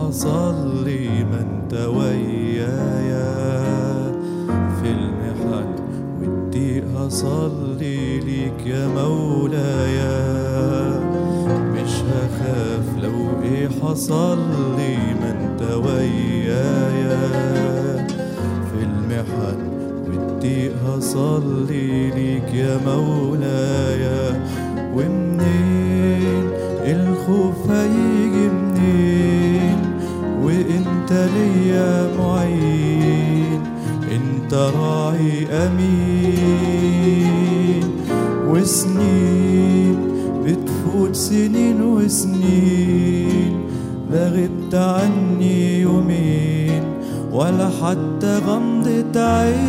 حصل لي ما انت ويايا في المحن والضيق هصلي ليك يا مولايا مش هخاف لو ايه حصل لي ما انت ويايا في المحن والضيق هصلي ليك يا مولايا ومنين الخوف هيجي منين وانت ليا معين انت راعي امين وسنين بتفوت سنين وسنين لا غبت عني يومين ولا حتى غمضة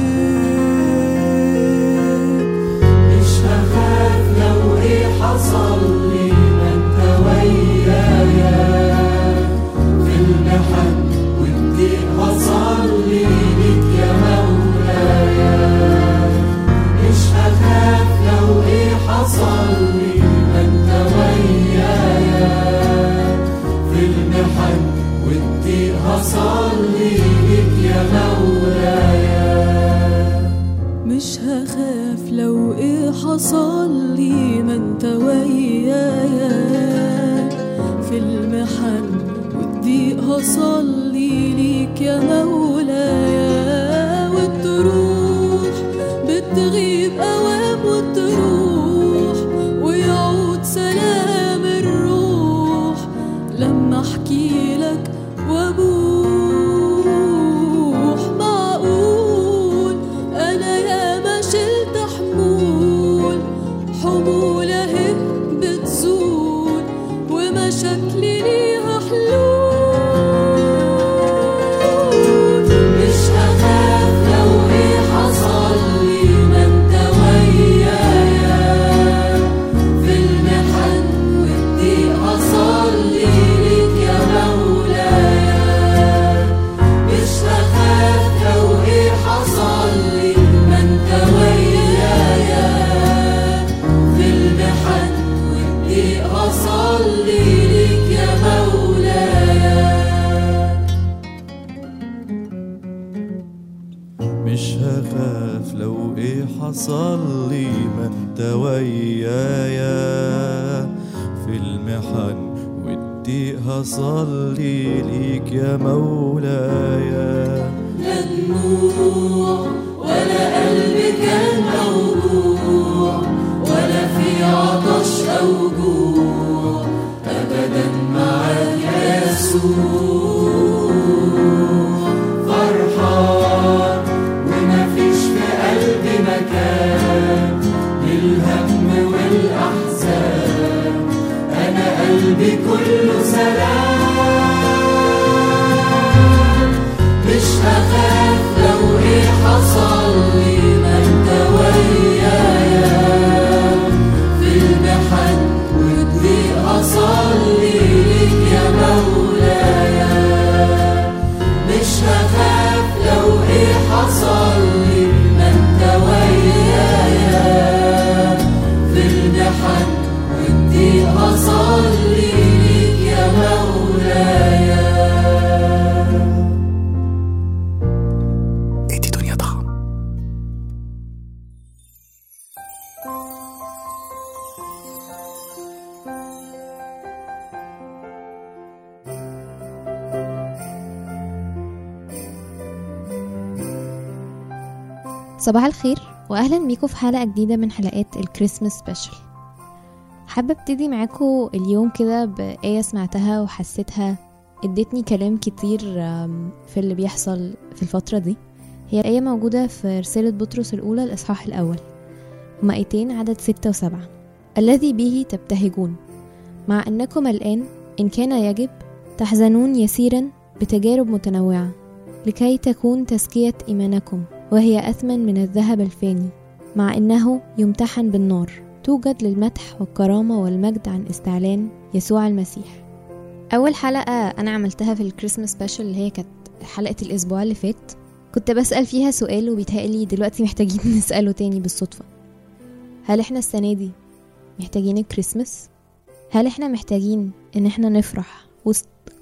عين مش هخاف لو ايه حصل لي ما انت ويايا في المحن والضيق هصلي ليك يا مولايا مش هخاف لو ايه حصل لي ما انت ويايا في المحن والضيق هصلي ليك يا مولايا مش هخاف لو ايه حصل لي ما انت ويايا في المحن والضيق هصلي ليك يا مولايا والتروح بتغيب اوام وتروح ويعود سلام الروح لما احكي لك وابوح معقول انا يا ما شلت حمول حمول اهي بتزول ومشاكلي ليها حلول مش هخاف لو ايه حصل لي ما انت ويايا في المحن والضيق هصلي ليك يا مولايا مش هخاف لو ايه حصل لي ما انت ويايا في المحن والضيق هصلي ليك يا مولايا مش هخاف لو ايه حصل لي ما انت ويايا في المحن والضيق هصلي ليك يا مولايا لا دموع ولا قلب كان موجوع ولا في عطش أو جوع أبدا معاك يا يسوع فرحان ومفيش في قلبي مكان للهم والأحزان أنا قلبي كله سلام مش هخاف لو ايه حصل لي ما انت ويايا في المحن والضيق اصلي ليك يا مولايا مش هخاف لو ايه حصل لي ما انت ويايا في المحن والضيق اصلي ليك يا مولايا ادي دنيا ضخم صباح الخير واهلا بيكم في حلقه جديده من حلقات الكريسماس سبيشال حابه ابتدي معاكم اليوم كده بايه سمعتها وحسيتها ادتني كلام كتير آم، في اللي بيحصل في الفتره دي هي آية موجودة في رسالة بطرس الأولى الإصحاح الأول هما آيتين عدد ستة وسبعة الذي به تبتهجون مع أنكم الآن إن كان يجب تحزنون يسيرا بتجارب متنوعة لكي تكون تزكية إيمانكم وهي أثمن من الذهب الفاني مع أنه يمتحن بالنار توجد للمدح والكرامة والمجد عن استعلان يسوع المسيح أول حلقة أنا عملتها في الكريسماس سبيشال اللي هي كانت حلقة الأسبوع اللي فات كنت بسأل فيها سؤال وبيتهيألي دلوقتي محتاجين نسأله تاني بالصدفة هل احنا السنة دي محتاجين الكريسماس؟ هل احنا محتاجين ان احنا نفرح وسط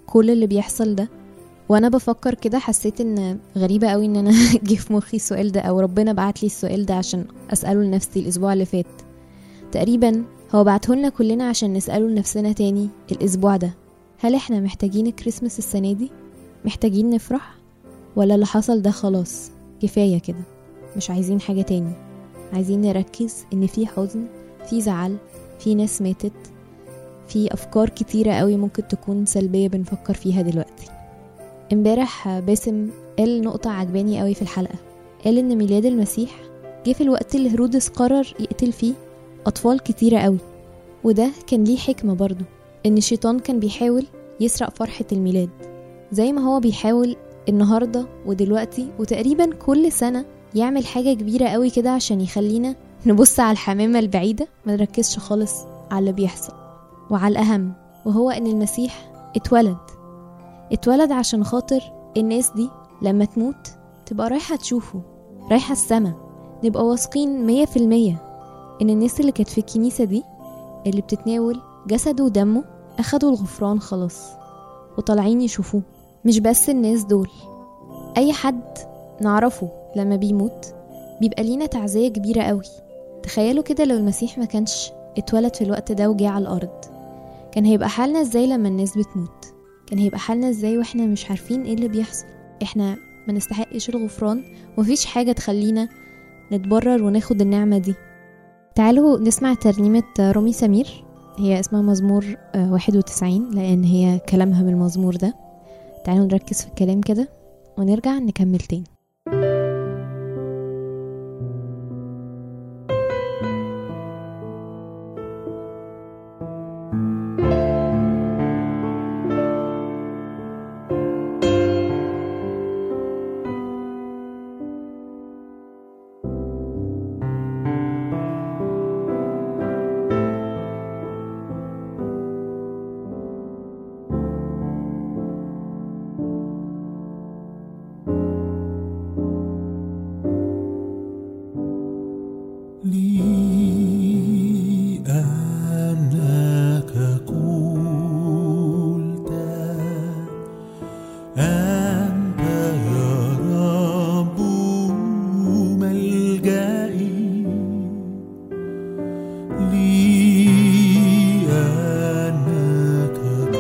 كل اللي بيحصل ده وانا بفكر كده حسيت ان غريبة قوي ان انا جه في مخي السؤال ده او ربنا بعت لي السؤال ده عشان اسأله لنفسي الاسبوع اللي فات تقريبا هو بعته لنا كلنا عشان نسأله لنفسنا تاني الاسبوع ده هل احنا محتاجين الكريسماس السنة دي محتاجين نفرح ولا اللي حصل ده خلاص كفاية كده مش عايزين حاجة تاني عايزين نركز ان في حزن في زعل في ناس ماتت في افكار كتيرة قوي ممكن تكون سلبية بنفكر فيها دلوقتي امبارح باسم قال نقطة عجباني قوي في الحلقة قال ان ميلاد المسيح جه في الوقت اللي هرودس قرر يقتل فيه اطفال كتيرة قوي وده كان ليه حكمة برضو ان الشيطان كان بيحاول يسرق فرحة الميلاد زي ما هو بيحاول النهاردة ودلوقتي وتقريبا كل سنة يعمل حاجة كبيرة قوي كده عشان يخلينا نبص على الحمامة البعيدة ما نركزش خالص على اللي بيحصل وعلى الأهم وهو إن المسيح اتولد اتولد عشان خاطر الناس دي لما تموت تبقى رايحة تشوفه رايحة السما نبقى واثقين مية في المية إن الناس اللي كانت في الكنيسة دي اللي بتتناول جسده ودمه أخدوا الغفران خلاص وطالعين يشوفوه مش بس الناس دول أي حد نعرفه لما بيموت بيبقى لينا تعزية كبيرة قوي تخيلوا كده لو المسيح ما كانش اتولد في الوقت ده وجه على الأرض كان هيبقى حالنا ازاي لما الناس بتموت كان هيبقى حالنا ازاي واحنا مش عارفين ايه اللي بيحصل احنا ما نستحقش الغفران ومفيش حاجة تخلينا نتبرر وناخد النعمة دي تعالوا نسمع ترنيمة رامي سمير هي اسمها مزمور آه، 91 لأن هي كلامها من المزمور ده تعالوا نركز في الكلام كده ونرجع نكمل تاني لأنك قلت أنت يا رب ملجئي لأنك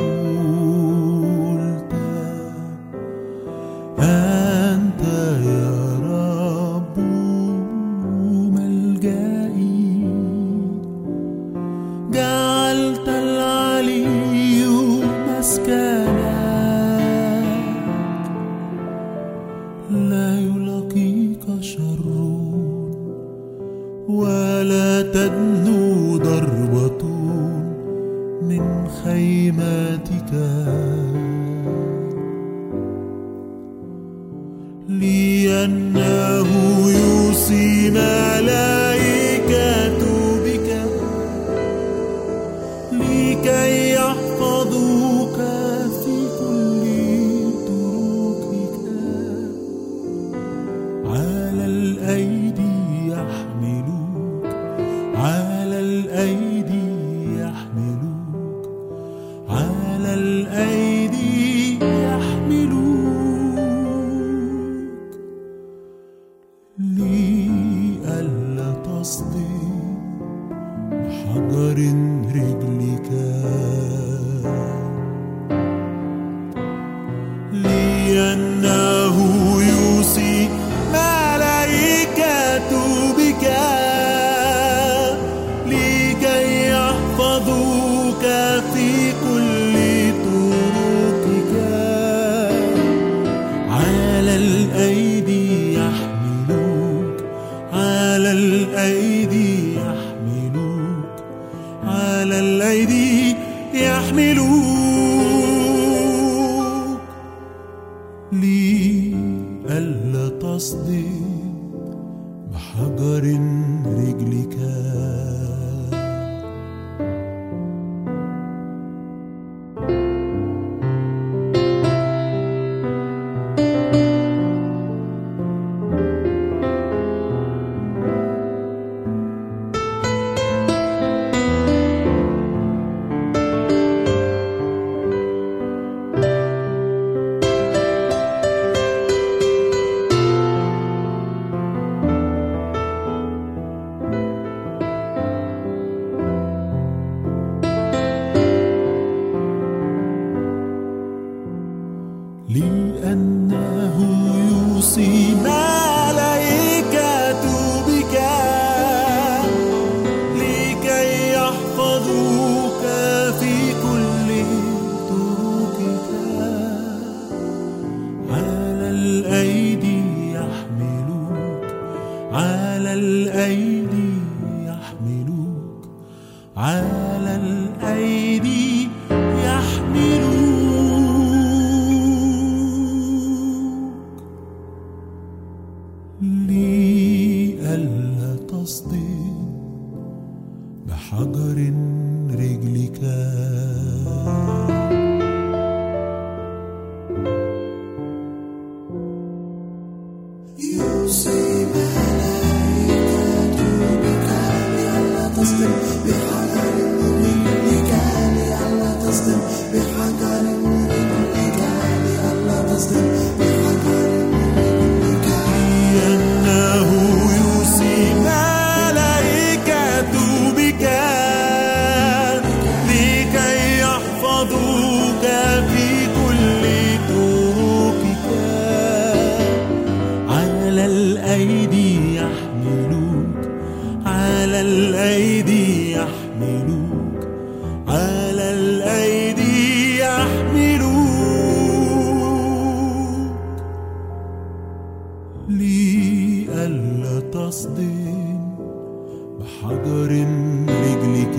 قلت أنت يا رب ملجئي جعلت العلي مسكنا لا يلاقيك شر ولا تدنو ضربة من خيمتك لأنه يوصي ملائكة بك لكي يحفظوك في كل طرقك على الأيدي يحملوك على الأيدي يحملوك على الأيدي يحملوك لئلا تصدم حجر رجلك لأنه يوصي ملائكة بك لكي يحفظوك في كل طرقك على الأيدي يحملوك على الأيدي يحملوك على الأيدي يحملوك لئلا تصدم بحجر رجلك لأنه يوصي ملائكة بك لكي يحفظوك في كل طرقك على الأيدي يحملوك على الأيدي يحملوك على الأيدي يحملوك لئلا تصدم بحجر رجلك لأنه يوصي ملائكة بك لكي يحفظوك في كل طرقك على الأيدي يحملوك على الأيدي يحملوك على الأيدي يحملوك لئلا تصدم بحجر رجلك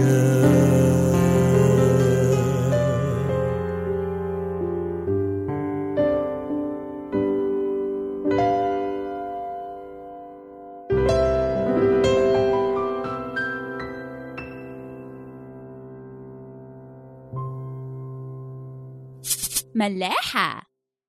ملاحة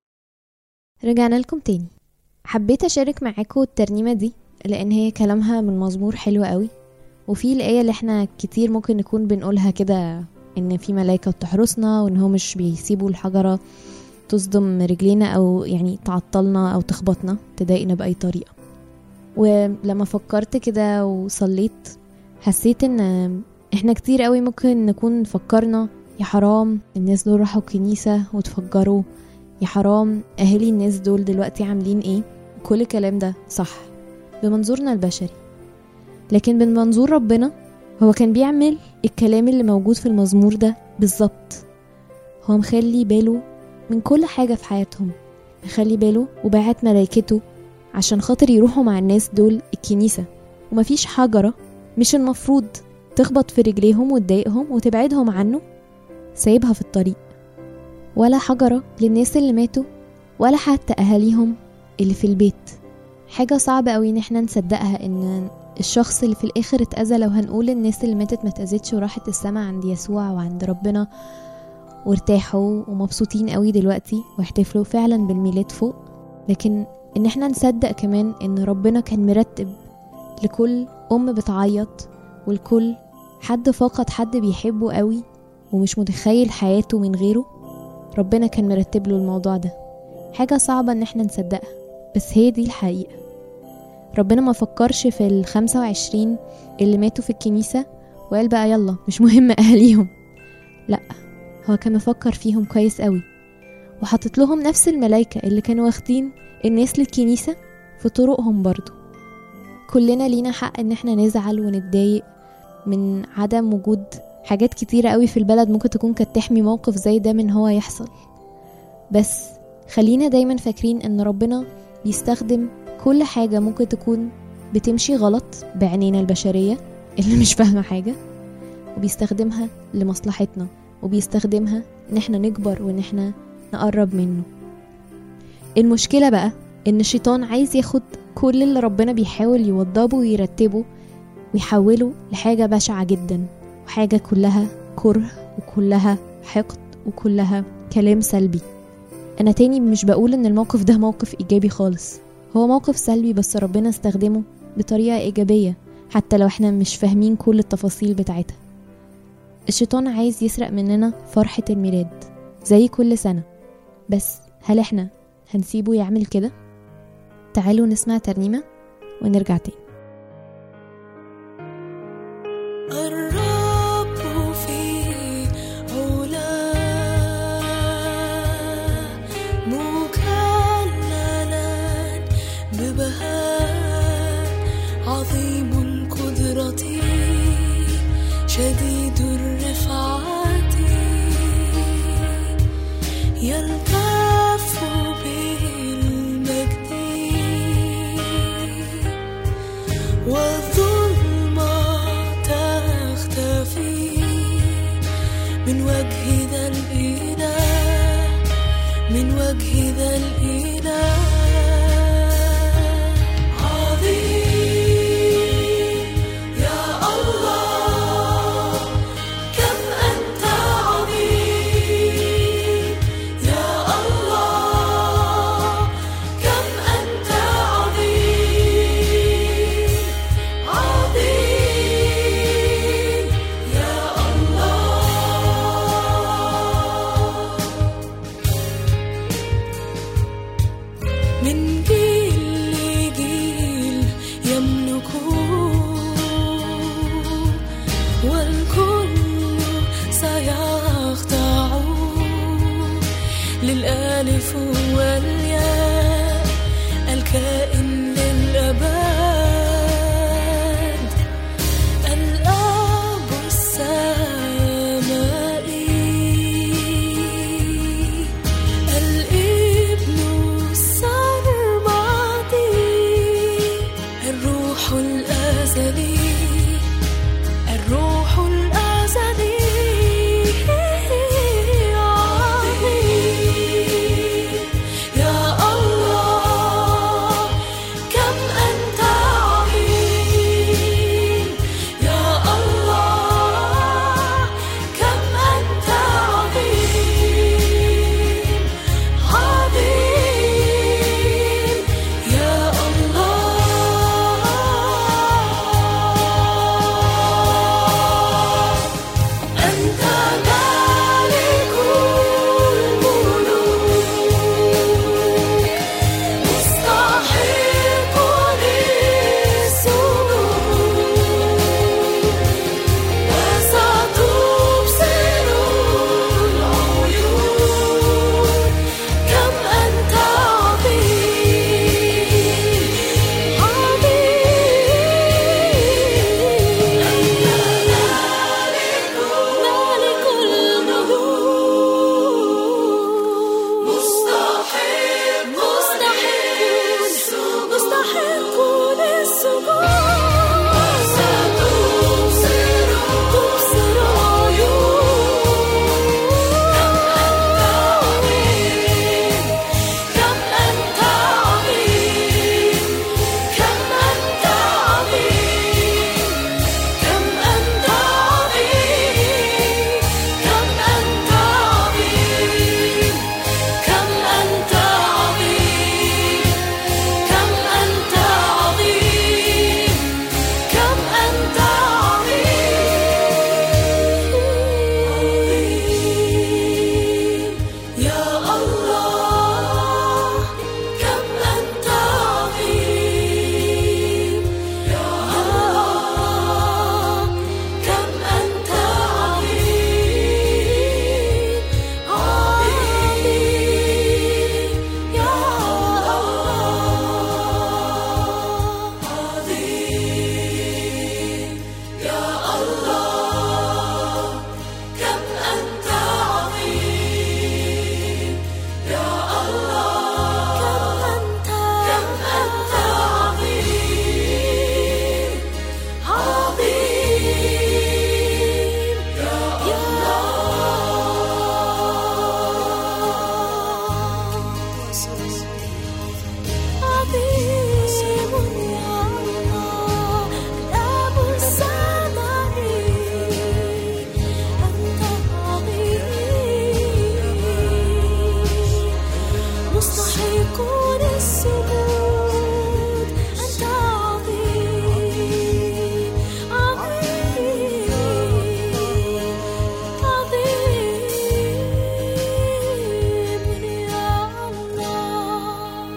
رجعنا لكم تاني حبيت أشارك معاكم الترنيمة دي لأن هي كلامها من مزمور حلو قوي وفي الآية اللي احنا كتير ممكن نكون بنقولها كده إن في ملايكة بتحرسنا وإن هو مش بيسيبوا الحجرة تصدم رجلينا أو يعني تعطلنا أو تخبطنا تضايقنا بأي طريقة ولما فكرت كده وصليت حسيت إن احنا كتير قوي ممكن نكون فكرنا يا حرام الناس دول راحوا الكنيسة وتفجروا يا حرام أهالي الناس دول دلوقتي عاملين ايه كل الكلام ده صح بمنظورنا البشري لكن بمنظور ربنا هو كان بيعمل الكلام اللي موجود في المزمور ده بالظبط هو مخلي باله من كل حاجة في حياتهم مخلي باله وبعت ملايكته عشان خاطر يروحوا مع الناس دول الكنيسة ومفيش حجرة مش المفروض تخبط في رجليهم وتضايقهم وتبعدهم عنه سايبها في الطريق ولا حجرة للناس اللي ماتوا ولا حتى أهاليهم اللي في البيت حاجة صعبة قوي ان احنا نصدقها ان الشخص اللي في الاخر اتأذى لو هنقول الناس اللي ماتت ما اتأذتش وراحت السما عند يسوع وعند ربنا وارتاحوا ومبسوطين قوي دلوقتي واحتفلوا فعلا بالميلاد فوق لكن ان احنا نصدق كمان ان ربنا كان مرتب لكل ام بتعيط ولكل حد فقد حد بيحبه قوي ومش متخيل حياته من غيره ربنا كان مرتب له الموضوع ده حاجة صعبة ان احنا نصدقها بس هي دي الحقيقة ربنا ما فكرش في الخمسة وعشرين اللي ماتوا في الكنيسة وقال بقى يلا مش مهم أهاليهم لأ هو كان مفكر فيهم كويس قوي وحطت لهم نفس الملايكة اللي كانوا واخدين الناس للكنيسة في طرقهم برضو كلنا لينا حق ان احنا نزعل ونتضايق من عدم وجود حاجات كتيرة قوي في البلد ممكن تكون كانت تحمي موقف زي ده من هو يحصل بس خلينا دايما فاكرين ان ربنا بيستخدم كل حاجة ممكن تكون بتمشي غلط بعينينا البشرية اللي مش فاهمة حاجة وبيستخدمها لمصلحتنا وبيستخدمها ان احنا نكبر وان احنا نقرب منه المشكلة بقى ان الشيطان عايز ياخد كل اللي ربنا بيحاول يوضبه ويرتبه ويحوله لحاجة بشعة جدا وحاجة كلها كره وكلها حقد وكلها كلام سلبي أنا تاني مش بقول إن الموقف ده موقف إيجابي خالص هو موقف سلبي بس ربنا استخدمه بطريقة إيجابية حتى لو احنا مش فاهمين كل التفاصيل بتاعتها الشيطان عايز يسرق مننا فرحة الميلاد زي كل سنة بس هل احنا هنسيبه يعمل كده؟ تعالوا نسمع ترنيمة ونرجع تاني الرب في علاه من وجه ذا الإله عظيم يا الله كم أنت عظيم يا الله كم أنت عظيم عظيم يا الله من جيل لجيل يملكون والكل سيخضع للألف والياء الكائن للأبد الأب السمائي الابن السرمدي الروح الأزلي الروح الأزلي عظيم يا الله كم أنت عظيم يا الله كم أنت عظيم عظيم يا الله أنت مالك الملوك مستحق للسجود وستبصر العيون كم أنت عظيم عظيم أنت مالك مالك الملوك مستحق مستحق مستحق للسجود وستبصر تبصر كم أنت عظيم كم أنت عظيم كم أنت عظيم كم أنت عظيم كم أنت عظيم كم أنت عظيم كم أنت عظيم يا الله كم أنت عظيم يا الله كم أنت عظيم عظيم يا الله عظيم يا الله كم أنت عظيم يا الله كم أنت عظيم عظيم يا الله عظيم يا الله الأب السمائي أنت عظيم مستحق للسجود أنت عظيم عظيم عظيم يا الله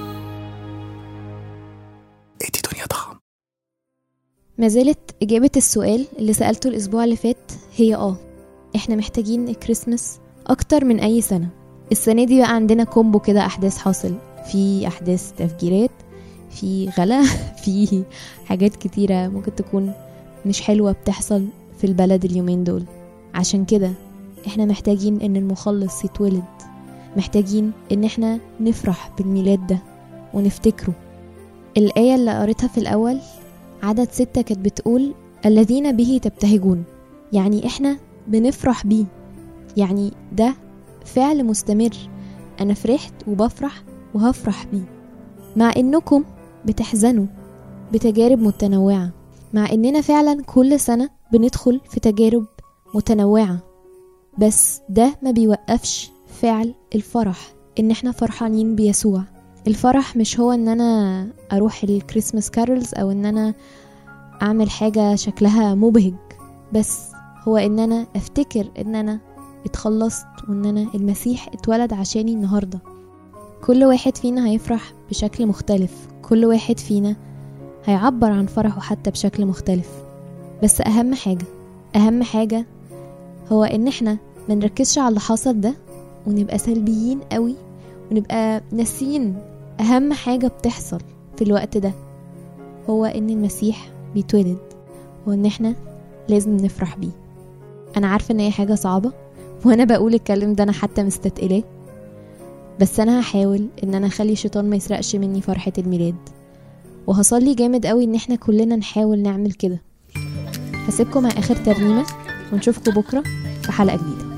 ادي دنيا ضخم ما زالت إجابة السؤال اللي سألته الأسبوع اللي فات هي آه إحنا محتاجين كريسمس أكتر من أي سنة السنة دي بقى عندنا كومبو كده أحداث حاصل في أحداث تفجيرات في غلا في حاجات كتيرة ممكن تكون مش حلوة بتحصل في البلد اليومين دول عشان كده احنا محتاجين ان المخلص يتولد محتاجين ان احنا نفرح بالميلاد ده ونفتكره الآية اللي قريتها في الأول عدد ستة كانت بتقول الذين به تبتهجون يعني احنا بنفرح بيه يعني ده فعل مستمر أنا فرحت وبفرح وهفرح بيه مع إنكم بتحزنوا بتجارب متنوعة مع إننا فعلا كل سنة بندخل في تجارب متنوعة بس ده ما بيوقفش فعل الفرح إن احنا فرحانين بيسوع الفرح مش هو إن أنا أروح الكريسماس كارولز أو إن أنا أعمل حاجة شكلها مبهج بس هو إن أنا أفتكر إن أنا اتخلصت وإن أنا المسيح اتولد عشاني النهاردة كل واحد فينا هيفرح بشكل مختلف كل واحد فينا هيعبر عن فرحه حتى بشكل مختلف بس أهم حاجة أهم حاجة هو إن احنا منركزش على اللي حصل ده ونبقى سلبيين قوي ونبقى ناسيين أهم حاجة بتحصل في الوقت ده هو إن المسيح بيتولد وإن احنا لازم نفرح بيه أنا عارفة إن هي حاجة صعبة وأنا بقول الكلام ده أنا حتى مستتقلاه بس أنا هحاول إن أنا أخلي الشيطان ما يسرقش مني فرحة الميلاد وهصلي جامد قوي إن احنا كلنا نحاول نعمل كده هسيبكم مع آخر ترنيمة ونشوفكم بكرة في حلقة جديدة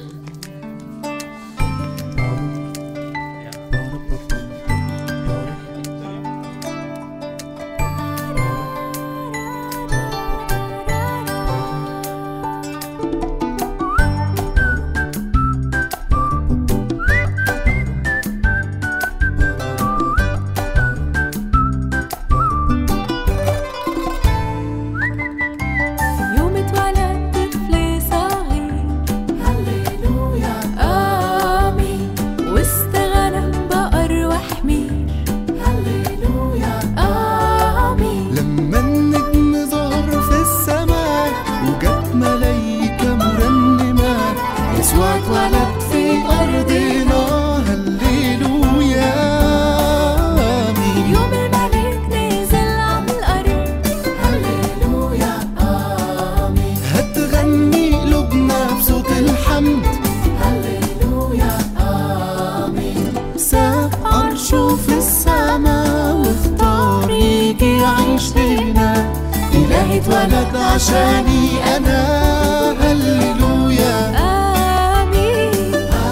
يوم اتولد طفل صغير هللويا آمين وسط غنم بقر وحمير هللويا آمين لما النجم ظهر في السماء وجت ملايكة مرنمة يسوع اتولد في أرضنا هللويا آمين يوم الملك نزل على الأرض هللويا آمين هتغني قلوبنا بصوت الحمد هللويا آمين ساب عرشه في السماء واختار يجي يعيش لينا إلهي اتولد عشاني أنا هللويا آمين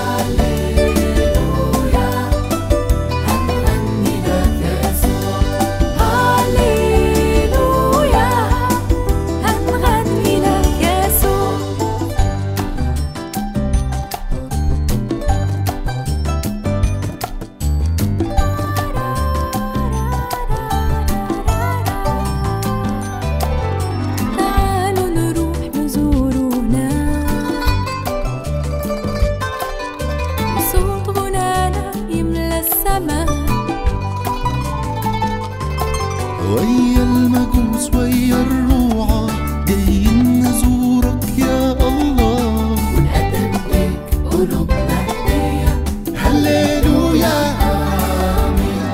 هللويا هنغني لك يا يسوع هللويا هنغني لك يسوع تعالوا نروح نزور هناك وصوت غنانا يملى السماء ويا المجوس ويا الروعة جايين نزورك يا الله ونقدم ليك قلوبنا هدية هللويا آمين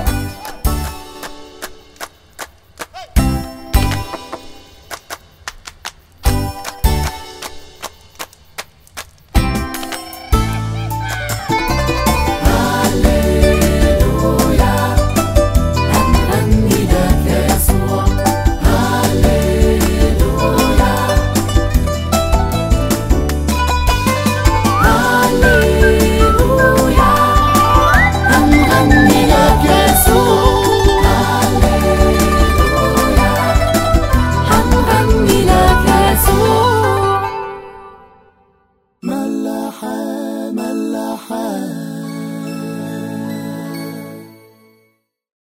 هللويا هنغني لك يا يسوع هللويا هللويا هنغني لك يا يسوع هللويا هنغني لك يا يسوع ملاحة ملاحة